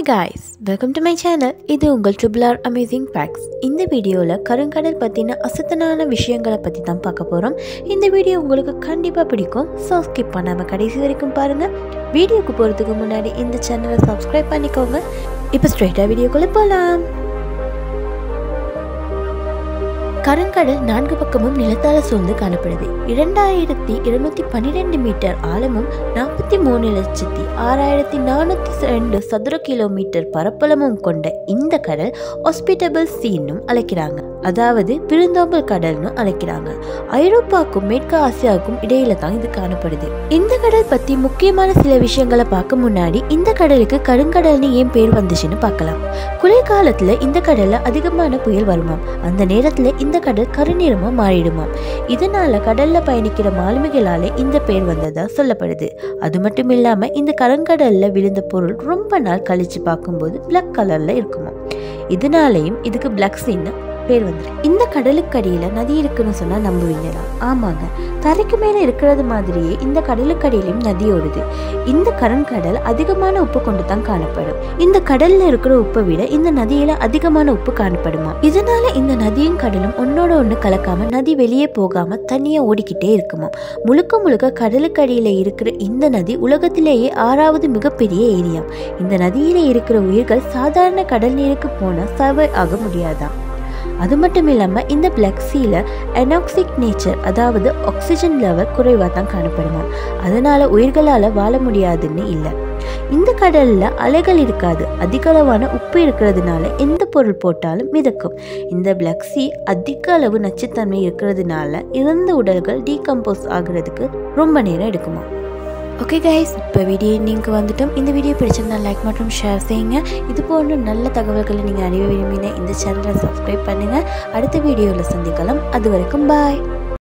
guys welcome to my channel இது உங்கள் triple R amazing facts இந்த வீடியோவில் கருங்கடல் பற்றின அசத்தனான விஷயங்களை பற்றி தான் பார்க்க போகிறோம் இந்த வீடியோ உங்களுக்கு கண்டிப்பாக பிடிக்கும் ஸோ ஸ்கிப் பண்ணாமல் கடைசி வரைக்கும் பாருங்கள் வீடியோக்கு போகிறதுக்கு முன்னாடி இந்த சேனலை சப்ஸ்கிரைப் பண்ணிக்கோங்க இப்போ ஸ்ட்ரைட்டாக வீடியோக்குள்ளே போகலாம் கருங்கடல் நான்கு பக்கமும் நிலத்தால சூழ்ந்து காணப்படுது இரண்டாயிரத்தி இருநூத்தி பன்னிரெண்டு மீட்டர் ஆழமும் நாற்பத்தி மூணு லட்சத்தி ஆறாயிரத்தி நானூற்றி ரெண்டு சதுர கிலோமீட்டர் பரப்பளமும் கொண்ட இந்த கடல் ஹாஸ்பிட்டபிள் சீன்னும் அழைக்கிறாங்க அதாவது விருந்தோம்பல் கடல்னு அழைக்கிறாங்க ஐரோப்பாவுக்கும் மேற்கு ஆசியாவுக்கும் இடையில தான் இது காணப்படுது இந்த கடல் பத்தி முக்கியமான சில விஷயங்களை பார்க்க முன்னாடி இந்த கடலுக்கு கருங்கடல்னு ஏன் பேர் வந்துச்சுன்னு பார்க்கலாம் குளிர்காலத்துல இந்த கடல்ல அதிகமான புயல் வருமாம் அந்த நேரத்துல இந்த கடல் கருநிறமா மாறிடுமாம் இதனால கடல்ல பயணிக்கிற மாலுமிகளால இந்த பேர் வந்ததா சொல்லப்படுது அது மட்டும் இல்லாம இந்த கருங்கடல்ல விழுந்த பொருள் ரொம்ப நாள் கழிச்சு பார்க்கும்போது பிளாக் கலர்ல இருக்குமா இதனாலையும் இதுக்கு பிளாக் சீன்னு பேர் வந்துருக்கு இந்த கடலுக்கு அடியில நதி இருக்குன்னு சொன்னா நம்புவீங்களா ஆமாங்க தரைக்கு மேல இருக்கிறது மாதிரியே இந்த கடலுக்கு அடியிலும் நதி ஓடுது இந்த கருங்கடல் அதிகமான உப்பு கொண்டு தான் காணப்படும் இந்த கடல்ல இருக்கிற உப்பை விட இந்த நதியில அதிகமான உப்பு காணப்படுமா இதனால இந்த நதியும் கடலும் ஒன்னோட ஒண்ணு கலக்காம நதி வெளியே போகாம தனியா ஓடிக்கிட்டே இருக்குமா முழுக்க முழுக்க கடலுக்கு அடியில இருக்கிற இந்த நதி உலகத்திலேயே ஆறாவது மிகப்பெரிய ஏரியா இந்த நதியில இருக்கிற உயிர்கள் சாதாரண கடல் நீருக்கு போனா சர்வை ஆக முடியாதாம் அது மட்டும் இல்லாமல் இந்த பிளாக் சீல எனாக்சிக் நேச்சர் அதாவது ஆக்சிஜன் லெவல் குறைவாக தான் காணப்படுமா அதனால உயிர்களால் வாழ முடியாதுன்னு இல்லை இந்த கடல்ல அலைகள் இருக்காது அதிக அளவான உப்பு இருக்கிறதுனால எந்த பொருள் போட்டாலும் மிதக்கும் இந்த பிளாக் சீ அதிக அளவு நச்சுத்தன்மை இருக்கிறதுனால இறந்த உடல்கள் டீகம்போஸ் ஆகுறதுக்கு ரொம்ப நேரம் எடுக்குமா ஓகே கைஸ் இப்போ வீடியோ நீங்கள் வந்துட்டோம் இந்த வீடியோ பிடிச்சிருந்தா லைக் மற்றும் ஷேர் செய்யுங்க இது போன்ற நல்ல தகவல்களை நீங்கள் அறிய விரும்பின இந்த சேனலை சப்ஸ்கிரைப் பண்ணுங்கள் அடுத்த வீடியோவில் சந்திக்கலாம் அது வரைக்கும் பாய்